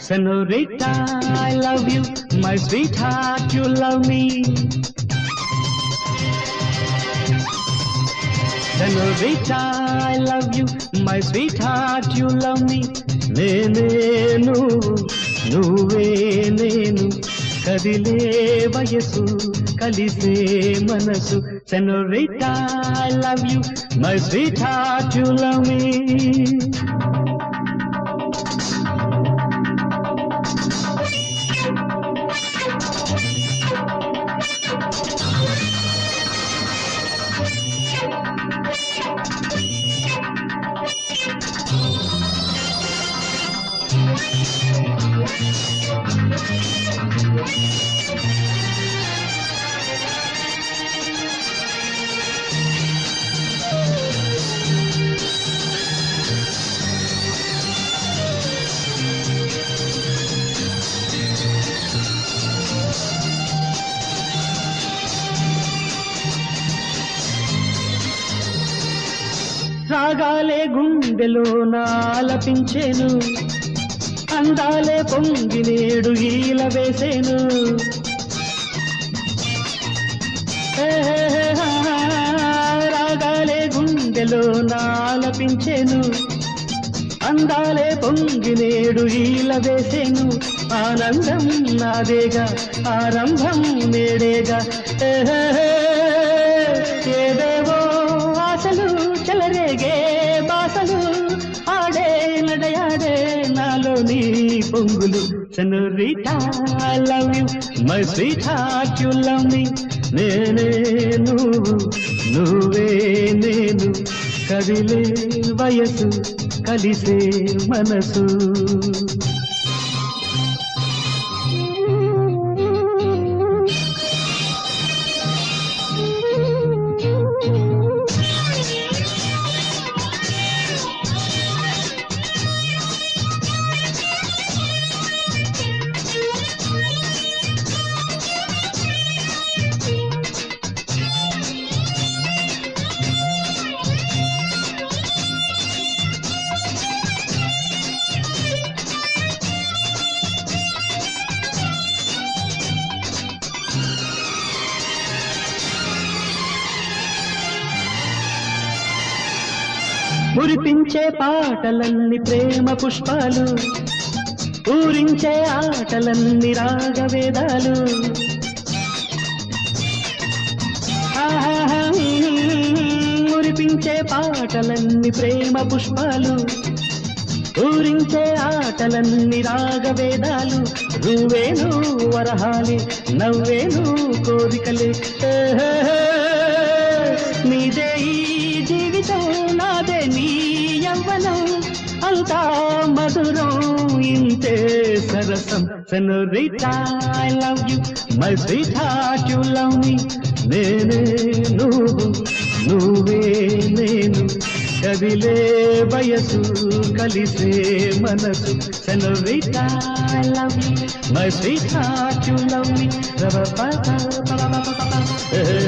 Senorita, I love you. My sweetheart, you love me. Senorita, I love you. My sweetheart, you love me. నేనే నువ్వు నువ్వే నేను కదిలే వయసు కలిసే మనసు senorita I love you my sweetheart you love me రాగాలే గుండెలో నాలపించేను అందాలే పొంగి నేడు ఈల వేసేను హే, హే, హే, హా, హా, రాగాలే గుండెలో నాలపించేను అందాలే పొంగి నేడు ఈల వేసేను ఆనందం నాదేగా ఆరంభం నేడేగా హే, హే, హే, ఏదేవో ఆశలు చెలరేగే బాసలు ఆడే నడయాడే నాలో నీ పొంగులు senorita I love you my sweetheart you love me నేనే నువ్వు నువ్వే నేను కదిలే వయసు కలిసే మనసు మురిపించే పాటలన్నీ ప్రేమ పుష్పాలు ఊరించే ఆటలన్నీ రాగవేదాలు ఆహాహా, మురిపించే పాటలన్నీ ప్రేమ పుష్పాలు ఊరించే ఆటలన్నీ రాగవేదాలు నువ్వేను వరహాలి నవ్వేను కోరికలే ఏహే, నీదే ఈ జీవితం నాదే నీ యవ్వనం అంతా మధురం ఇంతే సరసం senorita I love you my sweetheart you love me నేనే నువ్వు నువ్వే నేను కదిలే వయసు కలిసే మనసు senorita I love you my sweetheart you love me